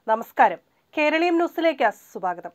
നമസ്കാരം കേരളീയം ന്യൂസിലേക്ക് സ്വാഗതം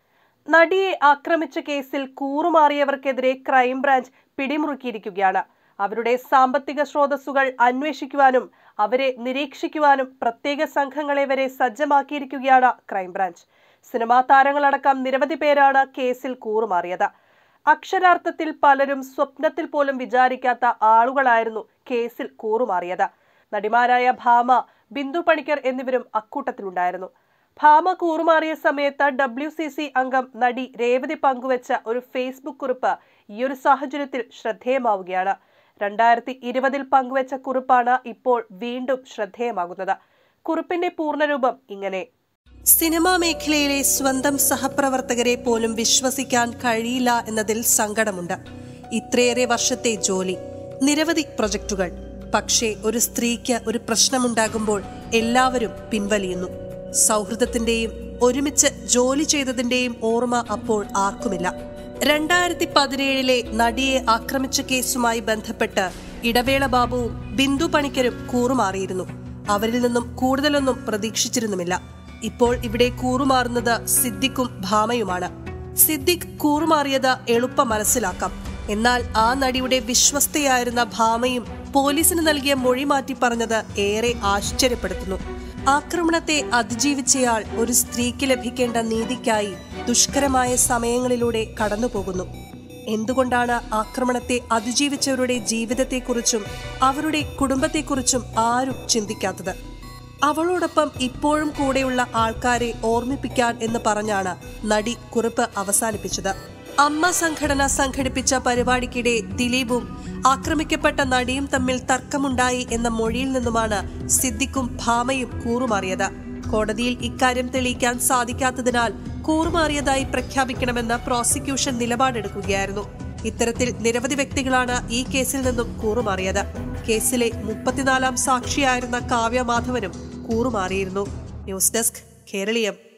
നടിയെ ആക്രമിച്ച കേസിൽ കൂറുമാറിയവർക്കെതിരെ ക്രൈംബ്രാഞ്ച് പിടിമുറുക്കിയിരിക്കുകയാണ് അവരുടെ സാമ്പത്തിക സ്രോതസ്സുകൾ അന്വേഷിക്കുവാനും അവരെ നിരീക്ഷിക്കുവാനും പ്രത്യേക സംഘങ്ങളെ വരെ സജ്ജമാക്കിയിരിക്കുകയാണ് ക്രൈംബ്രാഞ്ച് സിനിമാ താരങ്ങളടക്കം നിരവധി പേരാണ് കേസിൽ കൂറുമാറിയത് അക്ഷരാർത്ഥത്തിൽ പലരും സ്വപ്നത്തിൽ പോലും വിചാരിക്കാത്ത ആളുകളായിരുന്നു കേസിൽ കൂറുമാറിയത് നടിമാരായ ഭാമ ബിന്ദു പണിക്കർ എന്നിവരും അക്കൂട്ടത്തിലുണ്ടായിരുന്നു ഭാമ കൂറുമാറിയ സമയത്ത് ഡബ്ല്യു സി സി അംഗം നടി രേവതി പങ്കുവച്ച ഒരു ഫേസ്ബുക്ക് കുറിപ്പ് ഈയൊരു സാഹചര്യത്തിൽ ശ്രദ്ധേയമാവുകയാണ് രണ്ടായിരത്തി ഇരുപതിൽ പങ്കുവച്ച കുറിപ്പാണ് ഇപ്പോൾ വീണ്ടും ശ്രദ്ധേയമാകുന്നത് കുറിപ്പിന്റെ പൂർണ്ണരൂപം ഇങ്ങനെ സിനിമാ മേഖലയിലെ സ്വന്തം സഹപ്രവർത്തകരെ പോലും വിശ്വസിക്കാൻ കഴിയില്ല എന്നതിൽ സങ്കടമുണ്ട് ഇത്രയേറെ വർഷത്തെ ജോലി നിരവധി പ്രൊജക്ടുകൾ പക്ഷേ ഒരു സ്ത്രീക്ക് ഒരു പ്രശ്നമുണ്ടാകുമ്പോൾ എല്ലാവരും പിൻവലിയുന്നു സൗഹൃദത്തിന്റെയും ഒരുമിച്ച് ജോലി ചെയ്തതിന്റെയും ഓർമ്മ അപ്പോൾ ആർക്കുമില്ല രണ്ടായിരത്തി പതിനേഴിലെ നടിയെ ആക്രമിച്ച കേസുമായി ബന്ധപ്പെട്ട് ഇടവേള ബാബുവും ബിന്ദു പണിക്കരും കൂറുമാറിയിരുന്നു അവരിൽ നിന്നും കൂടുതലൊന്നും പ്രതീക്ഷിച്ചിരുന്നുമില്ല ഇപ്പോൾ ഇവിടെ കൂറുമാറുന്നത് സിദ്ദിഖും ഭാമയുമാണ് സിദ്ദിഖ് കൂറുമാറിയത് എളുപ്പം മനസ്സിലാക്കാം എന്നാൽ ആ നടിയുടെ വിശ്വസ്തയായിരുന്ന ഭാമയും പോലീസിന് നൽകിയ മൊഴി മാറ്റി പറഞ്ഞത് ഏറെ ആശ്ചര്യപ്പെടുത്തുന്നു ആക്രമണത്തെ അതിജീവിച്ചയാൾ ഒരു സ്ത്രീക്ക് ലഭിക്കേണ്ട നീതിക്കായി ദുഷ്കരമായ സമയങ്ങളിലൂടെ കടന്നുപോകുന്നു എന്തുകൊണ്ടാണ് ആക്രമണത്തെ അതിജീവിച്ചവരുടെ ജീവിതത്തെക്കുറിച്ചും അവരുടെ കുടുംബത്തെക്കുറിച്ചും ആരും ചിന്തിക്കാത്തത് അവളോടൊപ്പം ഇപ്പോഴും കൂടെയുള്ള ആൾക്കാരെ ഓർമ്മിപ്പിക്കാൻ എന്ന് പറഞ്ഞാണ് നടി കുറിപ്പ് അവസാനിപ്പിച്ചത് അമ്മ സംഘടന സംഘടിപ്പിച്ച പരിപാടിക്കിടെ ദിലീപും ആക്രമിക്കപ്പെട്ട നടിയും തമ്മിൽ തർക്കമുണ്ടായി എന്ന മൊഴിയിൽ നിന്നുമാണ് സിദ്ദിഖും ഭാമയും കൂറുമാറിയത് കോടതിയിൽ ഇക്കാര്യം തെളിയിക്കാൻ സാധിക്കാത്തതിനാൽ കൂറുമാറിയതായി പ്രഖ്യാപിക്കണമെന്ന് പ്രോസിക്യൂഷൻ നിലപാടെടുക്കുകയായിരുന്നു ഇത്തരത്തിൽ നിരവധി വ്യക്തികളാണ് ഈ കേസിൽ നിന്നും കൂറുമാറിയത് കേസിലെ മുപ്പത്തിനാലാം സാക്ഷിയായിരുന്ന കാവ്യ മാധവനും കൂറുമാറിയിരുന്നു ന്യൂസ് ഡെസ്ക് കേരളീയം